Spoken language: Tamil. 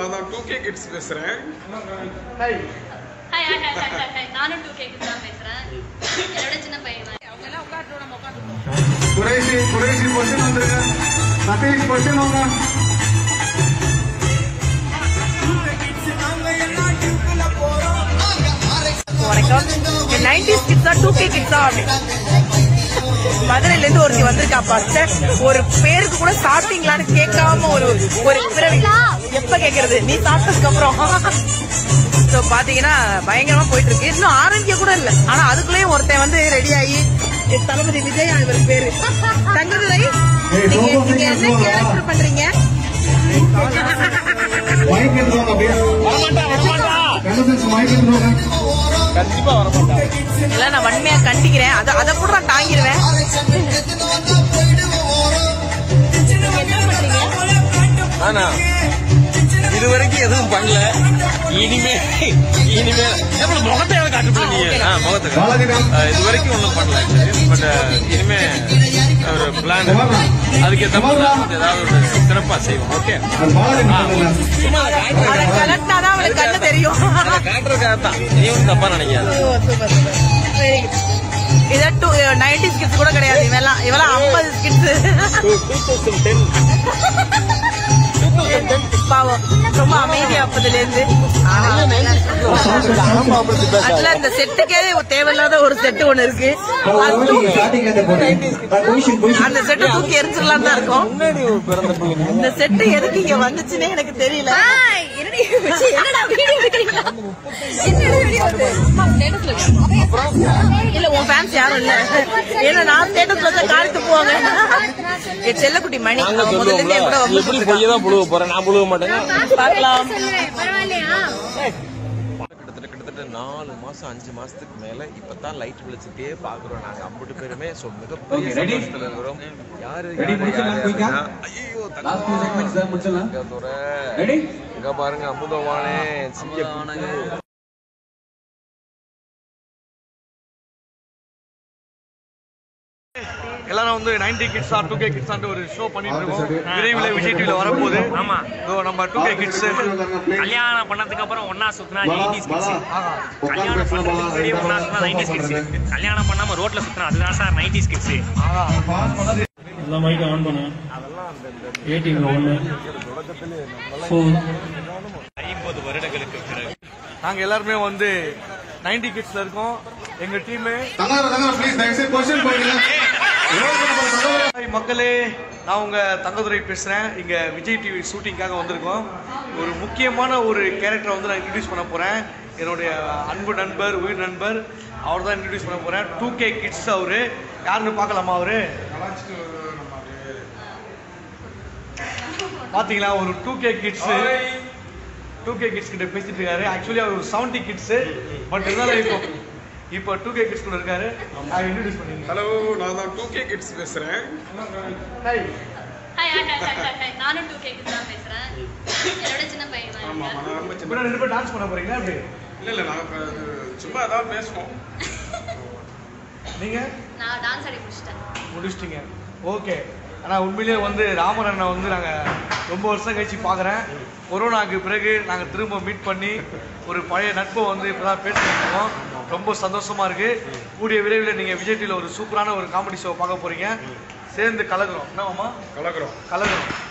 நான் தான் டூ கே கிட்ஸ் பேசுறேன் hi hi hi hi hi hi hi நானும் டூ கேக்கு தான் பேசுறேன் என்னோட சின்ன பையன் தான். குறைசி குறைசி கொஸ்டின் வந்துருங்க சதீஷ் கொஸ்டின் வாங்க வணக்கம் நைன்டிஸ் கிட்ஸா டூ கே கிட்ஸா மதுரையில இருந்து ஒருத்தி வந்திருக்காப்பா ச்சே, ஒரு பேருக்கு கூட சாப்பிட்டீங்களான்னு கேட்காம ஒரு ஒரு பிறவி எப்ப கேக்குறது நீ சாப்பிட்டதுக்கு அப்புறம் So, பாத்தீங்கன்னா பயங்கரமா போயிட்டு இருக்கு இன்னும் ஆரம்பிக்க கூட இல்ல ஆனா அதுக்குள்ளேயும் ஒருத்தன் வந்து ரெடி ஆகி என் தளபதி விஜய் இவர் பேரு தங்கதுரை நீங்க நீங்க என்ன கேரக்டர் பண்றீங்க மைக் எடுத்துவாங்க அப்படியே கண்டசன்ஸ் மைக் எடுத்துவாங்க எல்லாம் நான் வன்மையா கண்டிக்கிறேன் அதை அதை கூட நான் தாங்கிடுவேன் ஆனா இது வரைக்கும் எதுவும் பண்ணல இனிமே இனிமே எப்படி முகத்தையாவது காட்டுப்பட நீங்க ஆ, முகத்தை பாலாஜி காட்டு. மேம். ஆ, இது வரைக்கும் ஒன்றும் பண்ணல பட் இனிமே ஒரு பிளான் அதுக்கு ஏற்ற மாதிரி ஏதாவது ஒரு சிறப்பா செய்வோம் ஓகே அது பாலாஜி மேம் சும்மா அதை காட்டுறதுக்கு- அதை கலட்டினாதான் அவளுக்கு கண்ணு தெரியும் அதை காட்டுறதுக்காக தான் நீ ஒன்றும் தப்பா நினைக்காத இதான் டூ நைன்டி ஸ்கிட்ஸ் கூட கிடையாது இவெல்லாம் இவெல்லாம் ஐம்பது ஸ்கிட்ஸ் பாவம் ரொம்ப அமைதியா அப்பதுல இருந்து அதுல இந்த செட்டுக்கே தேவையில்லாத ஒரு செட்டு ஒண்ணு இருக்கு அது தூக்கி- ஸ்டார்டிங்ல இருந்து போடுறேன் பொசிஷன் பொசிஷன் அந்த செட்டை தூக்கி எரிஞ்சிடலாம் தான் இருக்கும் முன்னாடி ஒரு பிறந்த பிள்ளைங்க இந்த செட்டு எதுக்கு இங்க வந்துச்சுன்னே எனக்கு தெரியல ஹாய், என்னடி வச்சு, என்னடா வீடியோ எடுக்கிறீங்களா என்னடா வீடியோ இது? அம்மா, statusல வை. இல்ல உன் ஃபேன்ஸ் யாரும் இல்ல ஏன்னா நான் ஸ்டேட்டஸ் வச்சா காலிட்டு போவாங்க என் செல்லக்குட்டி மணி நாங்க அவன் முதல்ல இருந்தே என் கூட சொல்லுவோம்ல எப்படி வந்து பொய்ய தான் புழுவ போறேன் நான் புழுவ மாட்டேங்க பார்க்கலாம் சொல்லுவேன், பரவாயில்லையா கிட்டத்தட்ட கிட்டத்தட்ட நாலு மாசம் அஞ்சு மாசத்துக்கு மேல இப்பதான் லைட் வெளிச்சத்தையே பாக்குறோம் நாங்க அம்பட்டு பேருமே சோ மிகப்பெரிய சந்தோஷத்துல இருக்கிறோம் யாரு யாரு யாரு அப்படின்னா, ஐயோ தங்கத்துறை இங்க பாருங்க அமுதவானே சிங்க எல்லாரும் வந்து நைன்டி கிட்ஸா டூ கே கிட்ஸான்ட்டு ஒரு ஷோ பண்ணிட்டு இருக்கோம் விரைவில் விஜய் டிவில வரப்போகுது ஆமா. இதோ நம்ம டூ கே கிட்ஸ் கல்யாணம் பண்ணதுக்கு அப்புறம் ஒன்னா சுத்தினா எயிட்டிஸ் கிட்ஸ் கல்யாணம் பண்றதுக்கு முன்னாடி ஒன்னா சுத்தினா நைன்டிஸ் கிட்ஸ் கல்யாணம் பண்ணாம ரோட்ல சுத்தினா அதுதான் சார் நைன்டிஸ் கிட்ஸ் எல்லாம் மைக் ஆன் பண்ணு ஏடிஎம்ல ஒன்று ஃபோர் ஐம்பது வருடங்களுக்கு பிறகு நாங்க எல்லாருமே வந்து நைன்டி கிட்ஸ்ல இருக்கோம் எங்க டீமு தங்கார தங்கார ப்ளீஸ் தயவு செய்து கொஸ்டின் போடுங்க ஹாய் மக்களே நான் உங்க தங்கதுரை பேசுறேன் இங்க விஜய் டிவி ஷூட்டிங்காக வந்திருக்கோம் ஒரு முக்கியமான ஒரு கேரக்டரை வந்து நான் இன்ட்ரடியூஸ் பண்ண போறேன் என்னுடைய அன்பு நண்பர் உயிர் நண்பர் அவர் தான் இன்ட்ரடியூஸ் பண்ண போறேன் டூ கே கிட்ஸ் அவரு யாருன்னு பார்க்கலாமா அவரு பாத்தீங்களா ஒரு two K kids two K kids கிட்ட பேசிட்டு இருக்காரு ஆக்சுவலி அவர் ஒரு செவன்டி கிட்ஸ் பட் இருந்தாலும் இப்போ இப்போ டூ கே கிட்ஸ் கூட இருக்காரு இன்ட்ரடியூஸ் பண்ணி ஹலோ நான் தான் டூ கே கிட்ஸ் பேசுறேன் hi hi hi hi hi hi நானும் டூ கேக்கு தான் பேசுறேன் என்னோட சின்ன பையன் தான் ஆமா இருக்காரு. நான் ரொம்ப இப்போ சின்ன ரெண்டு பேரும் டான்ஸ் பண்ண போறீங்களா எப்படி இல்ல இல்ல நான் இப்ப அது சும்மா ஏதாவது பேசுவோம் நீங்க நான் டான்ஸ் ஆடி முடிச்சிட்டேன் முடிச்சிட்டீங்க ஓகே ஆனால் உண்மையிலேயே வந்து ராமர் அண்ணா வந்து நாங்கள் ரொம்ப வருஷம் கழிச்சு பார்க்குறேன் கொரோனாக்கு பிறகு நாங்கள் திரும்ப மீட் பண்ணி ஒரு பழைய நட்பை வந்து இப்போ தான் பேசிட்டு இருக்கோம் ரொம்ப சந்தோஷமா இருக்கு கூடிய விரைவில் நீங்கள் விஜய் டிவியில் ஒரு சூப்பரான ஒரு காமெடி ஷோ பார்க்க போறீங்க சேர்ந்து கலக்குறோம் என்னவாம்மா கலக்குறோம் கலக்குறோம்